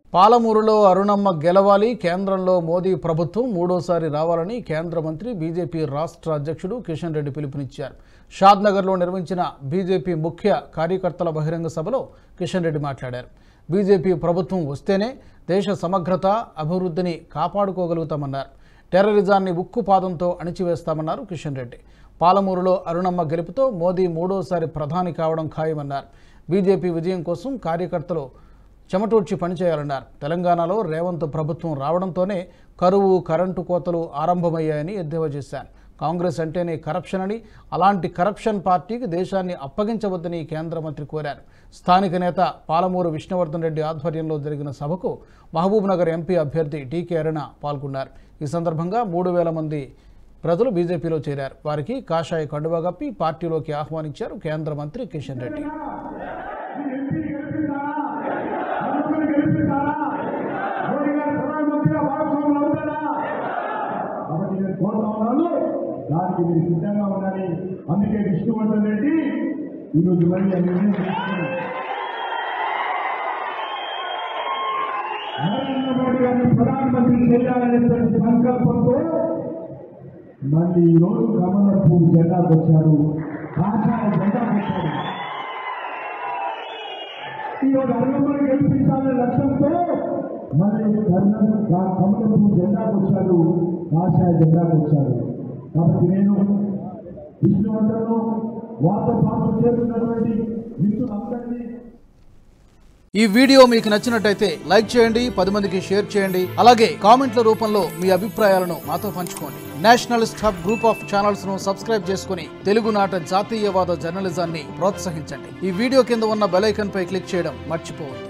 పాలమూరులో అరుణమ్మ గెలవాలి కేంద్రంలో మోదీ ప్రభుత్వం మూడోసారి రావాలని కేంద్ర మంత్రి బీజేపీ రాష్ట్ర అధ్యక్షుడు కిషన్ రెడ్డి పిలుపునిచ్చారు షాద్నగర్లో నిర్వహించిన బీజేపీ ముఖ్య కార్యకర్తల బహిరంగ సభలో కిషన్ రెడ్డి మాట్లాడారు బీజేపీ ప్రభుత్వం వస్తేనే దేశ సమగ్రత అభివృద్ధిని కాపాడుకోగలుగుతామన్నారు టెర్రరిజాన్ని ఉక్కుపాదంతో అణిచివేస్తామన్నారు కిషన్ రెడ్డి పాలమూరులో అరుణమ్మ గెలుపుతో మోదీ మూడోసారి ప్రధాని కావడం ఖాయమన్నారు బీజేపీ విజయం కోసం కార్యకర్తలు చెమటూడ్చి పనిచేయాలన్నారు తెలంగాణలో రేవంత్ ప్రభుత్వం రావడంతోనే కరువు కరెంటు కోతలు ఆరంభమయ్యాయని ఎద్దేవా చేశారు కాంగ్రెస్ అంటేనే కరప్షన్ అని అలాంటి కరప్షన్ పార్టీకి దేశాన్ని అప్పగించవద్దని కేంద్ర మంత్రి కోరారు స్థానిక నేత పాలమూరు విష్ణువర్ధన్ రెడ్డి ఆధ్వర్యంలో జరిగిన సభకు మహబూబ్ నగర్ ఎంపీ అభ్యర్థి టీకే అరుణ పాల్గొన్నారు ఈ సందర్భంగా మూడు వేల మంది ప్రజలు బీజేపీలో చేరారు వారికి కాషాయ కండువా కప్పి పార్టీలోకి ఆహ్వానించారు కేంద్ర మంత్రి కిషన్ రెడ్డి అందరూ గెలిపిస్తారా మోడీ గారు ప్రధానమంత్రిగా భాగస్వాములు అవుతారా కాబట్టి నేను కోరుతా ఉన్నాను దానికి మీరు సిద్ధంగా ఉండాలి అందుకే విష్ణువర్ధన్ రెడ్డి ఈరోజు మళ్ళీ ఆ నిర్ణయం తీసుకున్నారు. నరేంద్ర మోడీ గారిని ప్రధానమంత్రి చేయాలనేటువంటి సంకల్పంతో మళ్ళీ ఈ రోజు కమల పువ్వు జెండాకు వచ్చారు కాషాయ జెండాకు వచ్చారు ఈరోజు అన్నమ్మని గెలిపించాలనే లక్ష్యంతో మళ్ళీ కర్ణం కమలపు జెండాకు వచ్చాడు కాషాయ జెండాకు వచ్చాడు కాబట్టి నేను విష్ణువర్ధను వారితో పాటు చేరుతున్నటువంటి మిత్రులందరినీ ఈ వీడియో మీకు నచ్చినట్టయితే లైక్ చేయండి పది మందికి షేర్ చేయండి అలాగే కామెంట్ల రూపంలో మీ అభిప్రాయాలను మాతో పంచుకోండి nationalist hub group of channels ను సబ్స్క్రైబ్ చేసుకుని తెలుగునాట జాతీయవాద జర్నలిజాన్ని ప్రోత్సహించండి ఈ వీడియో కింద ఉన్న బెల్ ఐకాన్ పై క్లిక్ చేయడం మర్చిపోవద్దు